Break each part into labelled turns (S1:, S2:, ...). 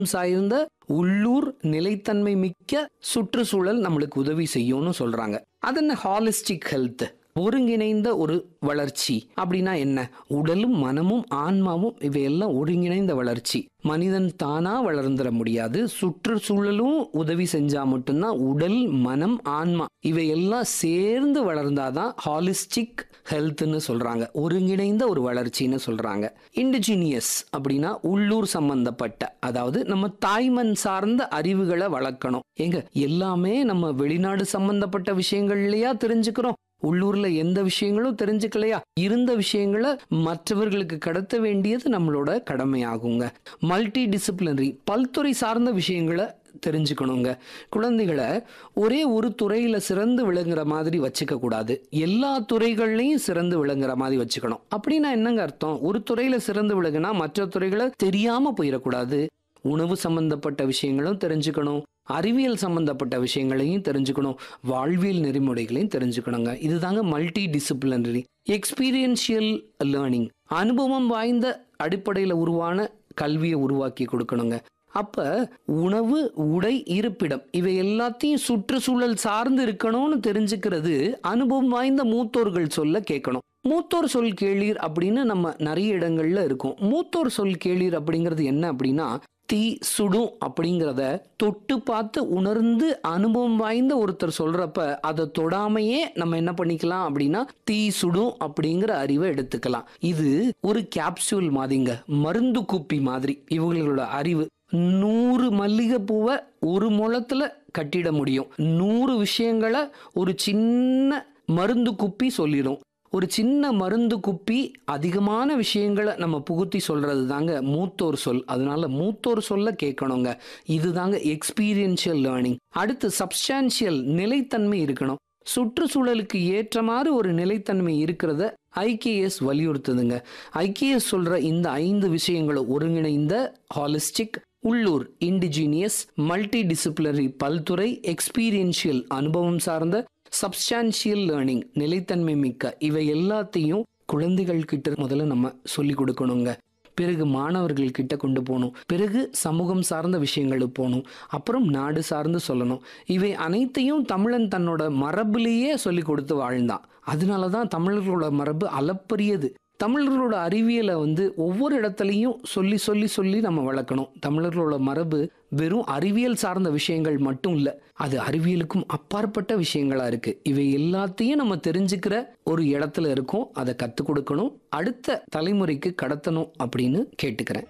S1: சார்ந்த உள்ளூர் நிலைத்தன்மை மிக்க சுற்றுச்சூழல் நம்மளுக்கு உதவி செய்யும்னு சொல்றாங்க அது என்ன ஹாலிஸ்டிக் ஹெல்த் ஒருங்கிணைந்த ஒரு வளர்ச்சி அப்படின்னா என்ன உடலும் மனமும் ஆன்மாவும் இவையெல்லாம் ஒருங்கிணைந்த வளர்ச்சி மனிதன் தானா வளர்ந்துட முடியாது சுற்றுச்சூழலும் உதவி செஞ்சா மட்டும்தான் உடல் மனம் ஆன்மா இவையெல்லாம் சேர்ந்து வளர்ந்தாதான் ஹாலிஸ்டிக் ஹெல்த்னு சொல்றாங்க ஒருங்கிணைந்த ஒரு வளர்ச்சின்னு சொல்றாங்க இண்டிஜினியஸ் அப்படின்னா உள்ளூர் சம்பந்தப்பட்ட அதாவது நம்ம தாய்மண் சார்ந்த அறிவுகளை வளர்க்கணும் எங்க எல்லாமே நம்ம வெளிநாடு சம்பந்தப்பட்ட விஷயங்கள்லயா தெரிஞ்சுக்கிறோம் உள்ளூர்ல எந்த விஷயங்களும் தெரிஞ்சுக்கலையா இருந்த விஷயங்களை மற்றவர்களுக்கு கடத்த வேண்டியது நம்மளோட கடமையாகுங்க மல்டி டிசிப்ளினரி பல்துறை சார்ந்த விஷயங்களை தெரிஞ்சுக்கணுங்க குழந்தைகளை ஒரே ஒரு துறையில சிறந்து விளங்குற மாதிரி வச்சுக்க கூடாது எல்லா துறைகள்லையும் சிறந்து விளங்குற மாதிரி வச்சுக்கணும் அப்படின்னா என்னங்க அர்த்தம் ஒரு துறையில சிறந்து விளங்குனா மற்ற துறைகளை தெரியாம போயிடக்கூடாது உணவு சம்பந்தப்பட்ட விஷயங்களும் தெரிஞ்சுக்கணும் அறிவியல் சம்பந்தப்பட்ட விஷயங்களையும் தெரிஞ்சுக்கணும் வாழ்வியல் நெறிமுறைகளையும் தெரிஞ்சுக்கணுங்க இதுதாங்க மல்டி டிசிப்ளினரி எக்ஸ்பீரியன்ஷியல் லேர்னிங் அனுபவம் வாய்ந்த அடிப்படையில் உருவான கல்வியை உருவாக்கி கொடுக்கணுங்க அப்ப உணவு உடை இருப்பிடம் இவை எல்லாத்தையும் சுற்றுச்சூழல் சார்ந்து இருக்கணும்னு தெரிஞ்சுக்கிறது அனுபவம் வாய்ந்த மூத்தோர்கள் சொல்ல கேட்கணும் மூத்தோர் சொல் கேளீர் அப்படின்னு நம்ம நிறைய இடங்கள்ல இருக்கும் மூத்தோர் சொல் கேளீர் அப்படிங்கிறது என்ன அப்படின்னா தீ சுடும் அப்படிங்கிறத தொட்டு பார்த்து உணர்ந்து அனுபவம் வாய்ந்த ஒருத்தர் சொல்றப்ப அதை தொடாமையே நம்ம என்ன பண்ணிக்கலாம் அப்படின்னா தீ சுடும் அப்படிங்கிற அறிவை எடுத்துக்கலாம் இது ஒரு கேப்சூல் மாதிரிங்க மருந்து குப்பி மாதிரி இவங்களோட அறிவு நூறு மல்லிகை பூவை ஒரு முழத்துல கட்டிட முடியும் நூறு விஷயங்களை ஒரு சின்ன மருந்து குப்பி சொல்லிடும் ஒரு சின்ன மருந்து குப்பி அதிகமான விஷயங்களை நம்ம புகுத்தி சொல்றது தாங்க மூத்தோர் சொல் அதனால மூத்தோர் சொல்ல கேட்கணுங்க இதுதாங்க எக்ஸ்பீரியன்ஷியல் லேர்னிங் அடுத்து சப்ஸ்டான்ஷியல் நிலைத்தன்மை இருக்கணும் சுற்றுச்சூழலுக்கு ஏற்றமாறு ஒரு நிலைத்தன்மை இருக்கிறத ஐகேஎஸ் வலியுறுத்துதுங்க ஐகேஎஸ் சொல்ற இந்த ஐந்து விஷயங்களும் ஒருங்கிணைந்த ஹாலிஸ்டிக் உள்ளூர் இண்டிஜினியஸ் மல்டி டிசிப்ளினரி பல்துறை எக்ஸ்பீரியன்ஷியல் அனுபவம் சார்ந்த சப்ஸ்டான்ஷியல் லேர்னிங் நிலைத்தன்மை மிக்க இவை எல்லாத்தையும் குழந்தைகள் கிட்ட முதல்ல நம்ம சொல்லி கொடுக்கணுங்க பிறகு மாணவர்கள் கிட்ட கொண்டு போகணும் பிறகு சமூகம் சார்ந்த விஷயங்களுக்கு போகணும் அப்புறம் நாடு சார்ந்து சொல்லணும் இவை அனைத்தையும் தமிழன் தன்னோட மரபுலேயே சொல்லி கொடுத்து வாழ்ந்தான் அதனால தான் தமிழர்களோட மரபு அளப்பரியது தமிழர்களோட அறிவியலை வந்து ஒவ்வொரு இடத்துலையும் சொல்லி சொல்லி சொல்லி நம்ம வளர்க்கணும் தமிழர்களோட மரபு வெறும் அறிவியல் சார்ந்த விஷயங்கள் மட்டும் இல்லை அது அறிவியலுக்கும் அப்பாற்பட்ட விஷயங்களா இருக்கு இவை எல்லாத்தையும் நம்ம தெரிஞ்சுக்கிற ஒரு இடத்துல இருக்கோம் அதை கற்றுக் கொடுக்கணும் அடுத்த தலைமுறைக்கு கடத்தணும் அப்படின்னு கேட்டுக்கிறேன்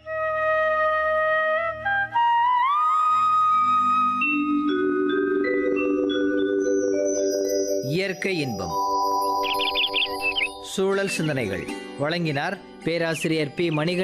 S2: இயற்கை இன்பம் சூழல் சிந்தனைகள் வழங்கினார் பேராசிரியர் பி மணிகண்டன்